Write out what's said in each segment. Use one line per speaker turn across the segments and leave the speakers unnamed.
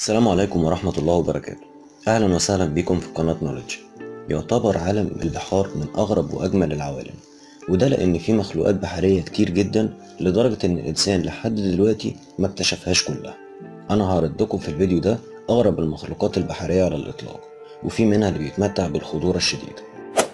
السلام عليكم ورحمة الله وبركاته أهلا وسهلا بكم في قناة نولج يعتبر عالم البحار من أغرب وأجمل العوالم وده لأن فيه مخلوقات بحرية كتير جدا لدرجة إن الإنسان لحد دلوقتي ما اكتشفهاش كلها أنا هعرض لكم في الفيديو ده أغرب المخلوقات البحرية على الإطلاق وفي منها اللي بيتمتع بالخطورة الشديدة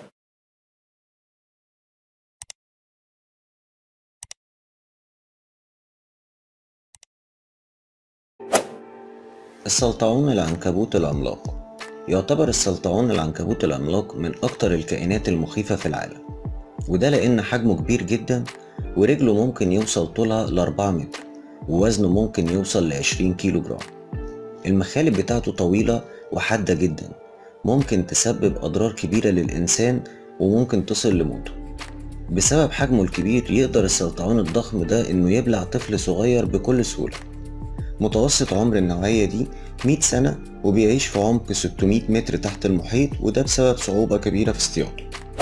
السلطعون العنكبوت العملاق يعتبر السلطعون العنكبوت العملاق من أكتر الكائنات المخيفة في العالم وده لأن حجمه كبير جدا ورجله ممكن يوصل طولها لأربعة متر ووزنه ممكن يوصل لعشرين كيلو جرام المخالب بتاعته طويلة وحادة جدا ممكن تسبب أضرار كبيرة للإنسان وممكن تصل لموته بسبب حجمه الكبير يقدر السلطعون الضخم ده إنه يبلع طفل صغير بكل سهولة متوسط عمر النوعية دي 100 سنة وبيعيش في عمق 600 متر تحت المحيط وده بسبب صعوبة كبيرة في اصطياده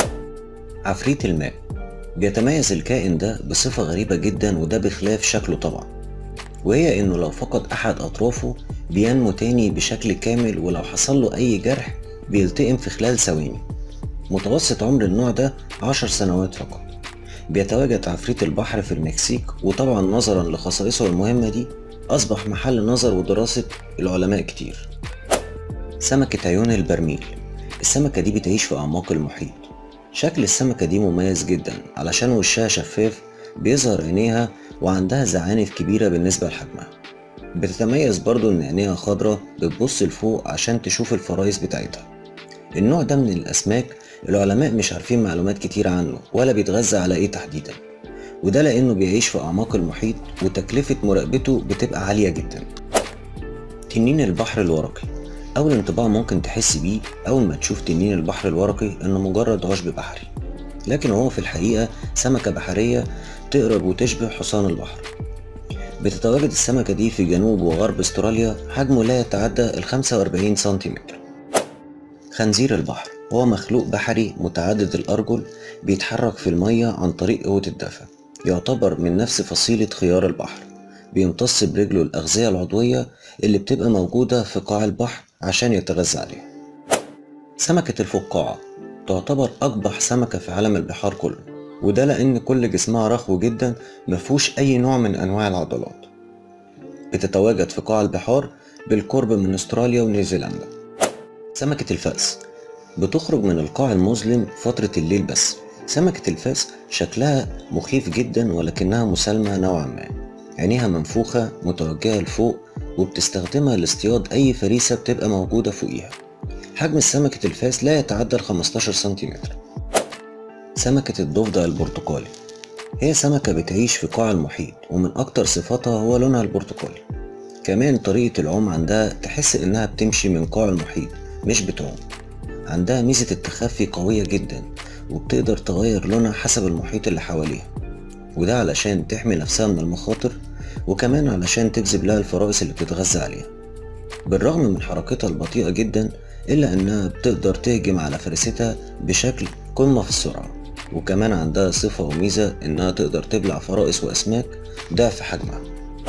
عفريت الماء بيتميز الكائن ده بصفة غريبة جدا وده بخلاف شكله طبعا وهي انه لو فقد احد اطرافه بينمو تاني بشكل كامل ولو حصل له اي جرح بيلتئم في خلال ثواني متوسط عمر النوع ده عشر سنوات فقط بيتواجد عفريت البحر في المكسيك وطبعا نظرا لخصائصه المهمة دي أصبح محل نظر ودراسة العلماء كتير سمكة عيون البرميل السمكة دي بتعيش في أعماق المحيط شكل السمكة دي مميز جدا علشان وشها شفاف بيظهر عينيها وعندها زعانف كبيرة بالنسبة لحجمها بتتميز برضو إن عينيها خضرة بتبص لفوق عشان تشوف الفرايس بتاعتها النوع ده من الأسماك العلماء مش عارفين معلومات كتير عنه ولا بيتغذى على إيه تحديدا وده لأنه بيعيش في أعماق المحيط وتكلفة مراقبته بتبقى عالية جدا تنين البحر الورقي أول انطباع ممكن تحس بيه أول ما تشوف تنين البحر الورقي إنه مجرد عشب بحري لكن هو في الحقيقة سمكة بحرية تقرب وتشبه حصان البحر بتتواجد السمكة دي في جنوب وغرب استراليا حجمه لا يتعدى ال 45 سنتيمتر خنزير البحر هو مخلوق بحري متعدد الأرجل بيتحرك في المية عن طريق قوة الدفع يعتبر من نفس فصيلة خيار البحر بيمتص برجله الأغذية العضوية اللي بتبقى موجودة في قاع البحر عشان يتغذى عليها سمكة الفقاعة تعتبر أقبح سمكة في عالم البحار كله وده لأن كل جسمها رخو جدا مفهوش أي نوع من أنواع العضلات بتتواجد في قاع البحار بالقرب من استراليا ونيوزيلندا سمكة الفأس بتخرج من القاع المظلم فترة الليل بس سمكة الفاس شكلها مخيف جدا ولكنها مسالمة نوعا ما عينيها منفوخة متوجهة لفوق وبتستخدمها لاصطياد أي فريسة بتبقى موجودة فوقيها حجم سمكة الفاس لا يتعدى ال 15 سنتيمتر سمكة الضفدع البرتقالي هي سمكة بتعيش في قاع المحيط ومن أكتر صفاتها هو لونها البرتقالي كمان طريقة العوم عندها تحس إنها بتمشي من قاع المحيط مش بتعوم عندها ميزة التخفي قوية جدا وبتقدر تغير لونها حسب المحيط اللي حواليها وده علشان تحمي نفسها من المخاطر وكمان علشان تجذب لها الفرائس اللي بتتغذى عليها بالرغم من حركتها البطيئة جدا إلا إنها بتقدر تهجم على فريستها بشكل قمة في السرعة وكمان عندها صفة وميزة إنها تقدر تبلع فرائس وأسماك ضعف حجمها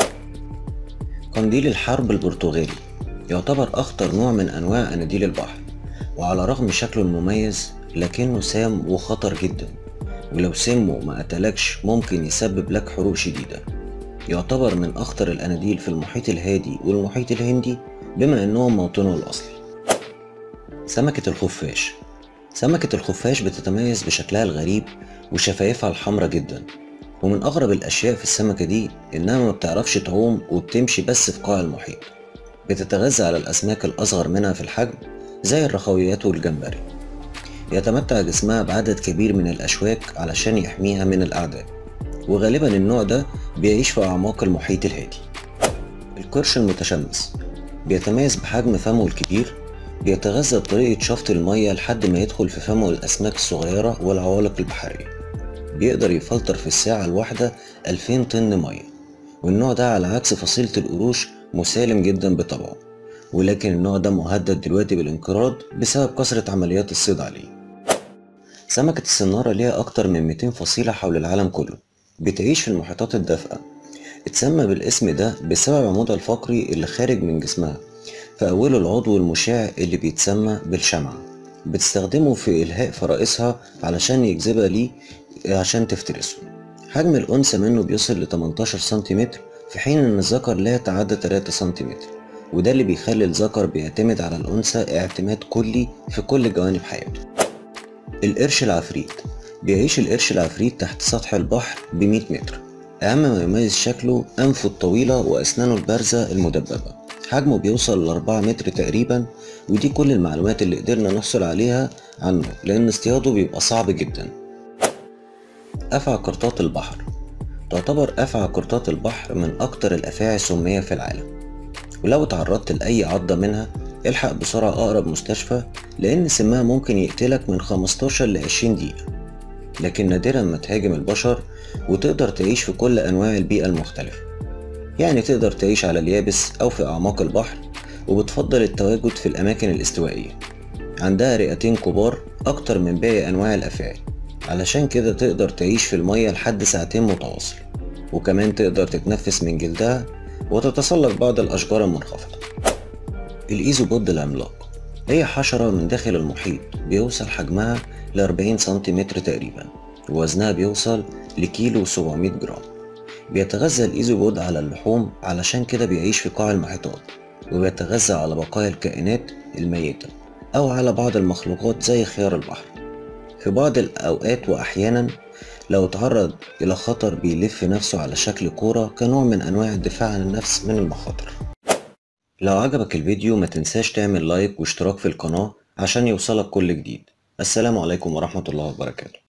قنديل الحرب البرتغالي يعتبر أخطر نوع من أنواع أناديل البحر وعلى رغم شكله المميز لكنه سام وخطر جدا ولو سمه ما قتلكش ممكن يسبب لك حروق شديدة يعتبر من أخطر الأناديل في المحيط الهادي والمحيط الهندي بما أنهم موطنه الأصلي سمكة الخفاش سمكة الخفاش بتتميز بشكلها الغريب وشفايفها الحمرة جدا ومن أغرب الأشياء في السمكة دي إنها ما بتعرفش تعوم وبتمشي بس في قاع المحيط بتتغذى على الأسماك الأصغر منها في الحجم زي الرخويات والجمبري يتمتع جسمها بعدد كبير من الأشواك علشان يحميها من الأعداء وغالبا النوع ده بيعيش في أعماق المحيط الهادي القرش المتشمس بيتميز بحجم فمه الكبير بيتغذى بطريقة شفط المية لحد ما يدخل في فمه الأسماك الصغيرة والعوالق البحرية بيقدر يفلتر في الساعة الواحدة 2000 طن مية والنوع ده على عكس فصيلة القروش مسالم جدا بطبعه ولكن النوع ده مهدد دلوقتي بالانقراض بسبب كثرة عمليات الصيد عليه سمكة السنارة ليها أكتر من 200 فصيلة حول العالم كله بتعيش في المحيطات الدافئة اتسمى بالاسم ده بسبب عمودها الفقري اللي خارج من جسمها في أوله العضو المشع اللي بيتسمى بالشمعة بتستخدمه في إلهاء فرائسها علشان يجذبها ليه عشان تفترسه حجم الأنثى منه بيصل ل 18 سنتيمتر في حين إن الذكر لا يتعدى 3 سنتيمتر وده اللي بيخلي الذكر بيعتمد على الأنثى اعتماد كلي في كل جوانب حياته القرش العفريت بيعيش القرش العفريت تحت سطح البحر بمية متر أهم ما يميز شكله أنفه الطويلة وأسنانه البارزة المدببة حجمه بيوصل لأربعة متر تقريبا ودي كل المعلومات اللي قدرنا نحصل عليها عنه لأن اصطياده بيبقى صعب جدا أفعى قرطات البحر تعتبر أفعى قرطات البحر من أكتر الأفاعي سمية في العالم ولو تعرضت لأي عضة منها الحق بسرعة أقرب مستشفى لأن سمها ممكن يقتلك من 15 ل 20 دقيقة لكن نادرا ما تهاجم البشر وتقدر تعيش في كل أنواع البيئة المختلفة يعني تقدر تعيش على اليابس أو في أعماق البحر وبتفضل التواجد في الأماكن الاستوائية عندها رئتين كبار أكتر من باقي أنواع الأفاعي علشان كده تقدر تعيش في المية لحد ساعتين متواصل وكمان تقدر تتنفس من جلدها وتتسلق بعض الأشجار المنخفضة الإيزوبود العملاق هي حشرة من داخل المحيط بيوصل حجمها ل 40 سنتيمتر تقريبا ووزنها بيوصل لكيلو 700 جرام بيتغذى الإيزوبود على اللحوم علشان كده بيعيش في قاع المحيطات وبيتغذى على بقايا الكائنات الميتة أو على بعض المخلوقات زي خيار البحر في بعض الأوقات وأحيانا لو تعرض إلى خطر بيلف نفسه على شكل كورة كنوع من أنواع الدفاع عن النفس من المخاطر لو عجبك الفيديو ما تنساش تعمل لايك واشتراك في القناة عشان يوصلك كل جديد السلام عليكم ورحمة الله وبركاته